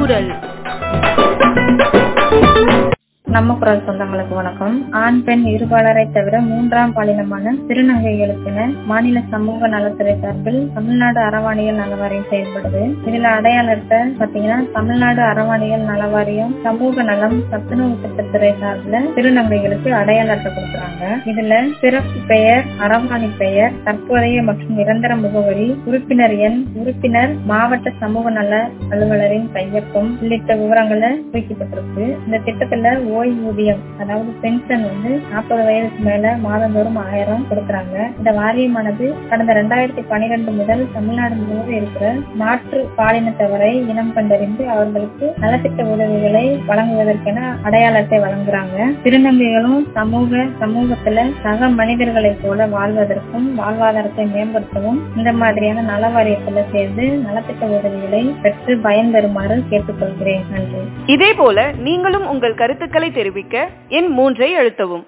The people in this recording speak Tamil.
குரல் நம்ம குரல் சொந்தங்களுக்கு வணக்கம் ஆண் பெண் இருபாலரை தவிர மூன்றாம் பாலினமான திருநங்கைகளுக்கென மாநில சமூக நலத்துறை சார்பில் தமிழ்நாடு அறவாணிகள் நலவாரியம் செயல்படுது இதுல அடையாளத்தை பாத்தீங்கன்னா தமிழ்நாடு அறவாணிகள் நலவாரியம் சமூக நலம் சத்துணவு திட்டத்துறை சார்பில் திருநங்கைகளுக்கு அடையாள அட்டை கொடுக்குறாங்க இதுல சிறப்பு பெயர் அறவாணி பெயர் தற்போதைய மற்றும் நிரந்தர முகவரி உறுப்பினர் எண் உறுப்பினர் மாவட்ட சமூக நல அலுவலரின் கையொப்பம் உள்ளிட்ட விவரங்களை குறிக்கப்பட்டிருக்கு இந்த திட்டத்துல ஓய்வூதியம் அதாவது பென்ஷன் வந்து நாற்பது வயதுக்கு மேல மாதந்தோறும் ஆயிரம் கொடுக்கறாங்க இந்த வாரியமானது கடந்த ரெண்டாயிரத்தி பனிரெண்டு முதல் தமிழ்நாடு முழுவதும் இருக்கிற மாற்று பாலினத்தவரை இனம் கண்டறிந்து அவர்களுக்கு நலத்திட்ட உதவிகளை வழங்குவதற்கென அடையாள அட்டை வழங்குறாங்க திருநங்கைகளும் சமூக சமூகத்துல சக மனிதர்களைப் போல வாழ்வதற்கும் வாழ்வாதாரத்தை மேம்படுத்தவும் இந்த மாதிரியான நல வாரியத்துல சேர்ந்து நலத்திட்ட உதவிகளை பெற்று பயன்பெறுமாறு கேட்டுக்கொள்கிறேன் நன்றி இதே போல நீங்களும் உங்கள் கருத்துக்களை தெரிவிக்க எண் மூன்றை அழுத்தவும்